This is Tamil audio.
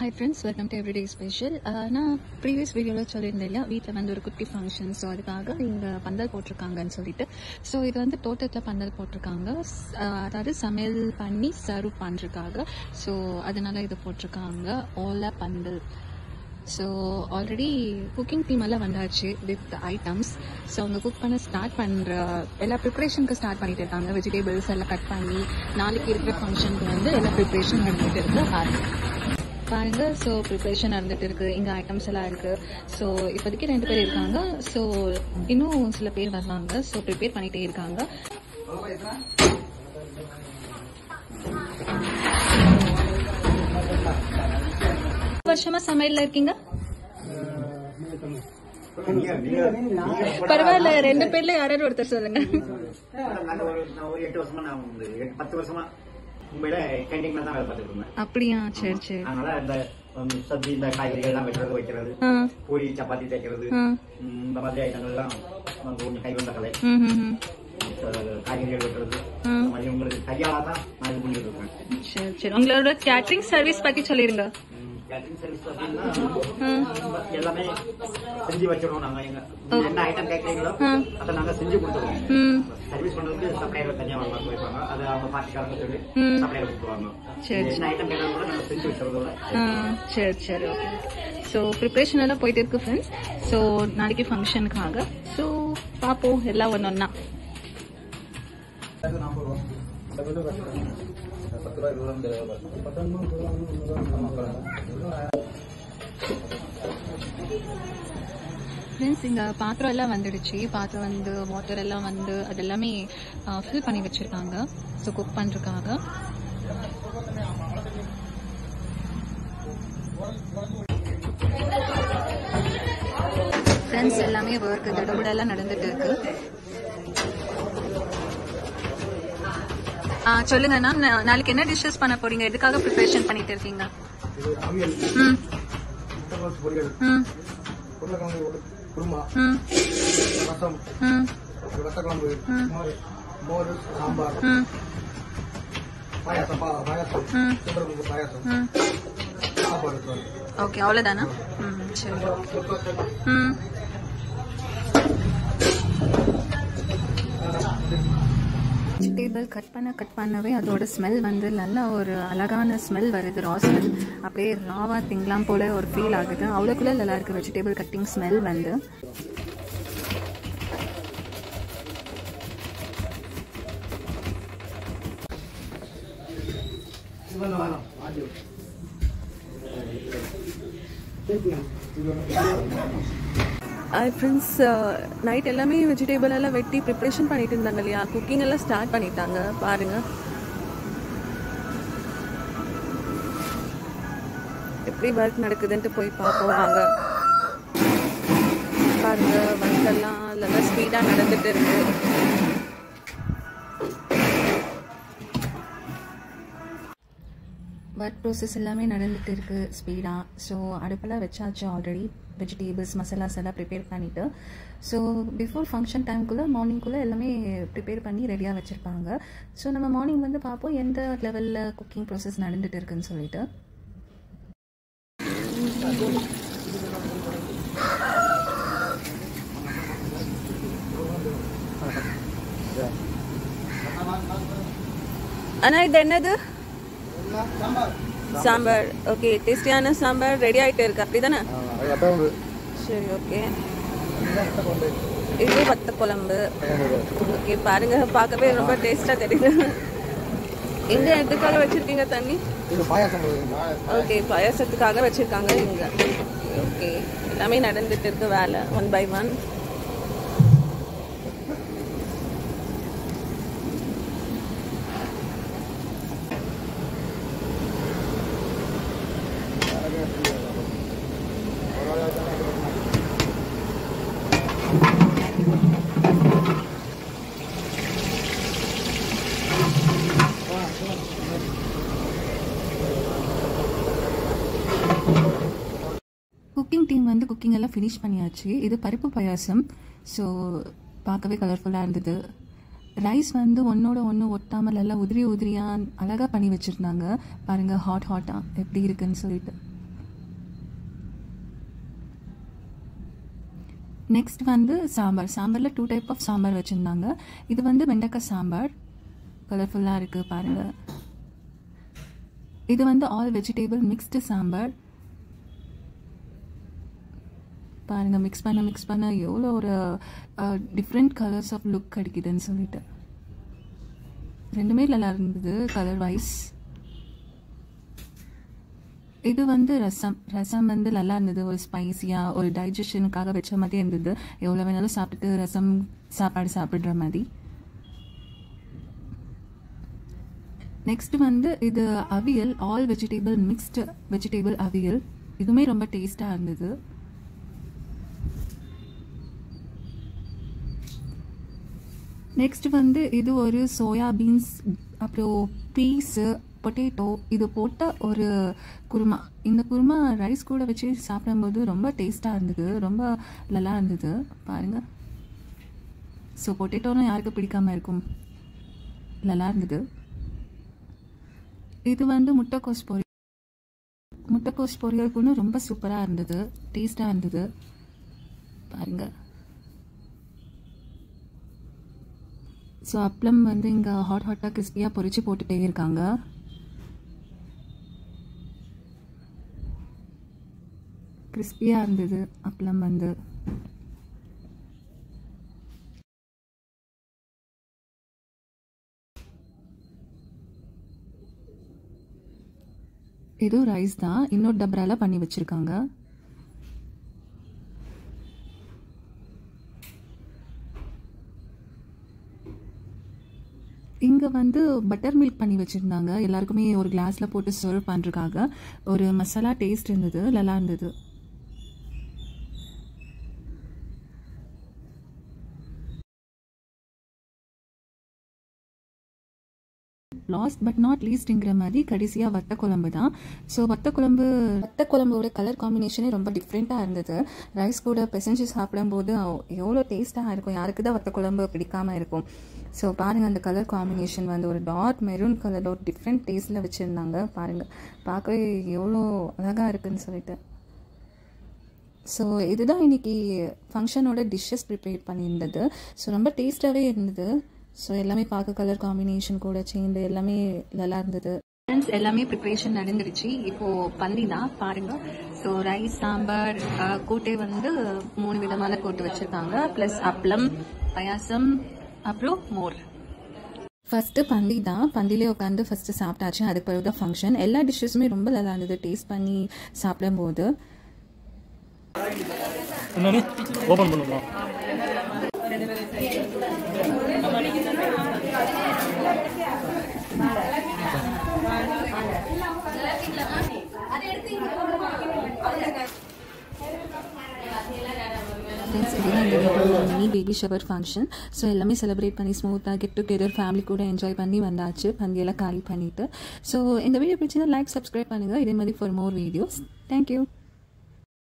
Hi friends welcome to everyday special நான் ப்ரீவியஸ் வீடியோவில் சொல்லியிருந்தேன் இல்லையா வீட்டில் வந்து ஒரு குட்டி ஃபங்க்ஷன் ஸோ அதுக்காக இங்கே பந்தல் போட்டிருக்காங்கன்னு சொல்லிட்டு ஸோ இது வந்து தோட்டத்தில் பந்தல் போட்டிருக்காங்க ஸ்- அஹ், அதாவது சமையல் பண்ணி சர்வ் பண்ணுறதுக்காக ஸோ அதனால இது போட்டிருக்காங்க ஓலா பந்தல் ஸோ ஆல்ரெடி குக்கிங் டீம் எல்லாம் வந்தாச்சு வித் ஐட்டம்ஸ் ஸோ அவங்க குக் பண்ண ஸ்டார்ட் பண்ணுற எல்லா ப்ரிப்பரேஷனுக்கு ஸ்டார்ட் பண்ணிட்டு இருக்காங்க வெஜிடபிள்ஸ் எல்லாம் கட் பண்ணி நாளைக்கு இருக்கிற ஃபங்க்ஷனுக்கு வந்து எல்லா ப்ரிப்பரேஷன் நடந்துட்டு இருக்கு பாருங்க பாருங்க ஸோ ப்ரிப்பரேஷன் நடந்துட்டு இருக்கு இங்கே ஐட்டம்ஸ் எல்லாம் இருக்கு ஸோ இப்போதைக்கு ரெண்டு பேர் இருக்காங்க ஸோ இன்னும் சில பேர் வருவாங்க ஸோ ப்ரிப்பேர் பண்ணிட்டே இருக்காங்க வருஷமா சமையல்ல இருக்கீங்க பரவாயில்ல ரெண்டு பேர்ல யாராவது ஒருத்தர் சொல்லுங்க நாங்க ஒரு நான் ஒரு எட்டு வருஷமா நான் வந்து எட்டு பத்து வருஷமா மும்பைல கேண்டீன்ல தான் வேலை பார்த்துட்டு இருந்தேன் அப்படியா சரி சரி அதனால இந்த உம், சப்ஜி இந்த காய்கறிகள் எல்லாம் வெட்டுறது வைக்கிறது ஆ பூரி சப்பாத்தி தேய்க்கிறது ஆ உம், இந்த மாதிரி ஐட்டங்கள் எல்லாம் வந்து கொஞ்சம் கை வந்த கலை ம் ம் ம் அஹ், காய்கறிகள் வெட்டுறது ஆ. இந்த மாதிரி உங்களுக்கு கையால தான் நான் இது பண்ணிட்டு இருக்கேன் சரி சரி உங்களோட கேட்டரிங் சர்வீஸ் பத்தி சொல்லிருங்க கேட்டரிங் சர்வீஸ் அப்படின்னா ம் எல்லாமே செஞ்சு வச்சிடுவோம் நாங்க எங்க நீங்க என்ன ஐட்டம் கேட்கறீங்களோ ஆ. அதை நாங்க செஞ்சு கொடுத்துருவோம் ம் சர்வீஸ் பண்றதுக்கு சப்ளையர் தனியா வாங்க போயிருப்பாங்க அது அவங்க பார்ட்டிக்காரங்க சொல்லி ம். சப்ளையர் கொடுத்துருவாங்க சரி, என்ன ஐட்டம் கேட்டாலும் கூட நாங்க செஞ்சு வச்சிருக்கோம் ஆ சரி சரி ஓகே ஸோ ப்ரிப்ரேஷன் எல்லாம் போயிட்டு இருக்கு ஃப்ரெண்ட்ஸ் ஸோ நாளைக்கு ஃபங்க்ஷனுக்காக ஸோ பார்ப்போம் எல்லாம் ஒன்று ஒன்றா ஃப்ரெண்ட்ஸ் இங்கே பாத்திரம் எல்லாம் வந்துடுச்சு பாத்திரம் வந்து வாட்டர் எல்லாம் வந்து அதெல்லாமே ஃபில் பண்ணி வச்சுருக்காங்க ஸோ குக் பண்ணுறதுக்காக ஃப்ரெண்ட்ஸ் எல்லாமே ஒர்க் தடபுடெல்லாம் நடந்துட்டு இருக்கு ஆ சொல்லுங்கண்ணா நா- நாளைக்கு என்ன டிஷ்ஷஸ் பண்ண போறீங்க எதுக்காக ப்ரிப்பரேஷன் பண்ணிட்டு இருக்கீங்க ம் ம் உருளைக்கிழங்கு குருமா ம் ரசம் ம் ரசக்குழம்பு ம். மோர் சாம்பார் ம் பாயாசம் பா பாயாசம் ம் சுண்டல் பாயாசம் ம் சாப்பாடு இருக்கும். ஓகே அவ்வளோதானா ம் சரி ம் வெஜிடேபிள் கட் பண்ண கட் பண்ணவே அதோட ஸ்மெல் வந்து நல்ல ஒரு அழகான ஸ்மெல் வருது ரா ஸ்மெல் அப்படியே ராவா திங்கலாம் போல ஒரு ஃபீல் ஆகுது அவ்வளோக்குள்ள நல்லா இருக்கு வெஜிடேபிள் கட்டிங் ஸ்மெல் வந்து ஃப்ரெண்ட்ஸ் நைட் எல்லாமே வெஜிடேபிள் எல்லாம் வெட்டி ப்ரிப்ரேஷன் பண்ணிட்டு இருந்தாங்க இல்லையா குக்கிங் எல்லாம் ஸ்டார்ட் பண்ணிட்டாங்க பாருங்க எப்படி ஒர்க் நடக்குதுன்ட்டு போய் பார்ப்போம் வாங்க பாருங்க ஒர்க் எல்லாம் நல்லா ஸ்பீடாக நடந்துட்டு இருக்கு ஒர்க் ப்ரோசஸ் எல்லாமே நடந்துட்டு இருக்கு ஸ்பீடாக ஸோ அடுப்பெல்லாம் வச்சாச்சு ஆல்ரெடி வெஜிடேபிள்ஸ் மசாலாஸ் எல்லாம் ப்ரிப்பேர் பண்ணிவிட்டு ஸோ பிஃபோர் ஃபங்க்ஷன் டைம்குள்ளே மார்னிங்குள்ளே எல்லாமே ப்ரிப்பேர் பண்ணி ரெடியாக வச்சுருப்பாங்க ஸோ நம்ம மார்னிங் வந்து பார்ப்போம் எந்த லெவலில் குக்கிங் ப்ராசஸ் நடந்துட்டு இருக்குன்னு சொல்லிட்டு அண்ணா இது என்னது சாம்பார் ஓகே டேஸ்டியான சாம்பார் ரெடி ஆகிட்டு இருக்கு அப்படி தானே சரி ஓகே இது வத்த குழம்பு ஓகே பாருங்க பார்க்கவே ரொம்ப டேஸ்டாக தெரியுது எங்க எதுக்காக வச்சிருக்கீங்க தண்ணி இது பாயாசம் இருக்குங்க. ஓகே பாயாசத்துக்காக வச்சிருக்காங்க இங்க ஓகே எல்லாமே நடந்துட்டு இருக்கு வேலை one by one cooking team வந்து குக்கிங் எல்லாம் ஃபினிஷ் பண்ணியாச்சு இது பருப்பு பாயாசம் ஸோ பார்க்கவே கலர்ஃபுல்லாக இருந்தது ரைஸ் வந்து ஒன்னோட ஒன்று ஒட்டாமல் எல்லாம் உதிரி உதிரியாக அழகாக பண்ணி வச்சுருந்தாங்க பாருங்கள் ஹாட் ஹாட்டாக எப்படி இருக்குன்னு சொல்லிட்டு நெக்ஸ்ட் வந்து சாம்பார் சாம்பாரில் டூ டைப் ஆஃப் சாம்பார் வச்சுருந்தாங்க இது வந்து வெண்டைக்காய் சாம்பார் கலர்ஃபுல்லாக இருக்குது பாருங்கள் இது வந்து ஆல் வெஜிடேபிள் மிக்ஸ்டு சாம்பார் பாருங்க மிக்ஸ் பண்ண மிக்ஸ் பண்ண எவ்வளோ ஒரு டிஃப்ரெண்ட் கலர்ஸ் ஆஃப் லுக் கிடைக்குதுன்னு சொல்லிட்டு ரெண்டுமே நல்லா இருந்தது கலர் வைஸ் இது வந்து ரசம் ரசம் வந்து நல்லா இருந்தது ஒரு ஸ்பைஸியாக ஒரு டைஜஷனுக்காக வச்ச மாதிரி இருந்தது எவ்வளோ வேணாலும் சாப்பிட்டுட்டு ரசம் சாப்பாடு சாப்பிட்ற மாதிரி நெக்ஸ்ட் வந்து இது avial all vegetable mixed vegetable avial இதுவுமே ரொம்ப டேஸ்டாக இருந்தது நெக்ஸ்ட் வந்து இது ஒரு சோயா பீன்ஸ் அப்புறம் பீஸு பொட்டேட்டோ இது போட்ட ஒரு குருமா இந்த குருமா ரைஸ் கூட வச்சு சாப்பிடும்போது ரொம்ப டேஸ்ட்டாக இருந்தது ரொம்ப நல்லா இருந்தது பாருங்கள் ஸோ பொட்டேட்டோலாம் யாருக்கு பிடிக்காம இருக்கும் நல்லா இருந்தது இது வந்து முட்டைக்கோஸ் பொரியல் முட்டைக்கோஸ் பொரியல் கூட ரொம்ப சூப்பராக இருந்தது டேஸ்ட்டாக இருந்தது பாருங்கள் ஸோ அப்பளம் வந்து இங்கே ஹாட் ஹாட்டாக கிறிஸ்பியாக பொரிச்சு போட்டுட்டே இருக்காங்க கிறிஸ்பியாக இருந்தது அப்பளம் வந்து இதுவும் ரைஸ் தான் இன்னொரு டப்ரால பண்ணி வச்சுருக்காங்க இங்கே வந்து பட்டர் மில்க் பண்ணி வச்சுருந்தாங்க எல்லாருக்குமே ஒரு கிளாஸில் போட்டு சர்வ் பண்ணுறதுக்காக ஒரு மசாலா டேஸ்ட் இருந்தது நல்லா இருந்தது லாஸ்ட் பட் நாட் லீஸ்ட்ங்கிற மாதிரி கடைசியாக வத்த குழம்பு தான் ஸோ வத்த குழம்பு வத்த குழம்போட கலர் காம்பினேஷனே ரொம்ப டிஃப்ரெண்ட்டாக இருந்தது ரைஸ் கூட பிசைஞ்சு சாப்பிடும்போது எவ்வளோ டேஸ்ட்டாக இருக்கும் யாருக்கு தான் வத்த குழம்பு பிடிக்காமல் இருக்கும் ஸோ பாருங்கள் அந்த கலர் காம்பினேஷன் வந்து ஒரு டார்க் மெரூன் கலரில் ஒரு டிஃப்ரெண்ட் டேஸ்ட்டில் வச்சுருந்தாங்க பாருங்கள் பார்க்கவே எவ்வளோ அழகாக இருக்குன்னு சொல்லிட்டு ஸோ இதுதான் இன்னைக்கு ஃபங்க்ஷனோட டிஷ்ஷஸ் ப்ரிப்பேர் பண்ணியிருந்தது ஸோ ரொம்ப டேஸ்ட்டாகவே இருந்தது ஸோ எல்லாமே பார்க்க கலர் காம்பினேஷன் கூட சேர்ந்து எல்லாமே நல்லா இருந்தது ஃப்ரெண்ட்ஸ் எல்லாமே ப்ரிப்பரேஷன் நடந்துடுச்சு இப்போ பந்தி தான் பாருங்க ஸோ ரைஸ் சாம்பார் அஹ், கூட்டே வந்து மூணு விதமான கூட்டு வச்சிருக்காங்க ப்ளஸ் அப்பளம் பாயாசம் அப்புறம் மோர் ஃபஸ்ட்டு பந்தி தான் பந்திலே உட்காந்து ஃபஸ்ட்டு சாப்பிட்டாச்சு அதுக்கு பிறகு தான் ஃபங்க்ஷன் எல்லா டிஷ்ஷஸுமே ரொம்ப நல்லா இருந்தது டேஸ்ட் பண்ணி சாப்பிடும்போது என்னன்னு ஓப்பன் பண்ணுமா ஃப்ரெண்ட்ஸ் இதுதான் இந்த வீட்டோட mini baby shower function so எல்லாமே செலிப்ரேட் பண்ணி ஸ்மூத்தாக கெட் டுகெதர் ஃபேமிலி கூட என்ஜாய் பண்ணி வந்தாச்சு பந்தியெல்லாம் காலி பண்ணிவிட்டு ஸோ இந்த வீடியோ பிடிச்சிருந்தா லைக் சப்ஸ்கிரைப் பண்ணுங்கள் இதே மாதிரி ஃபார் மோர் வீடியோஸ் தேங்க்யூ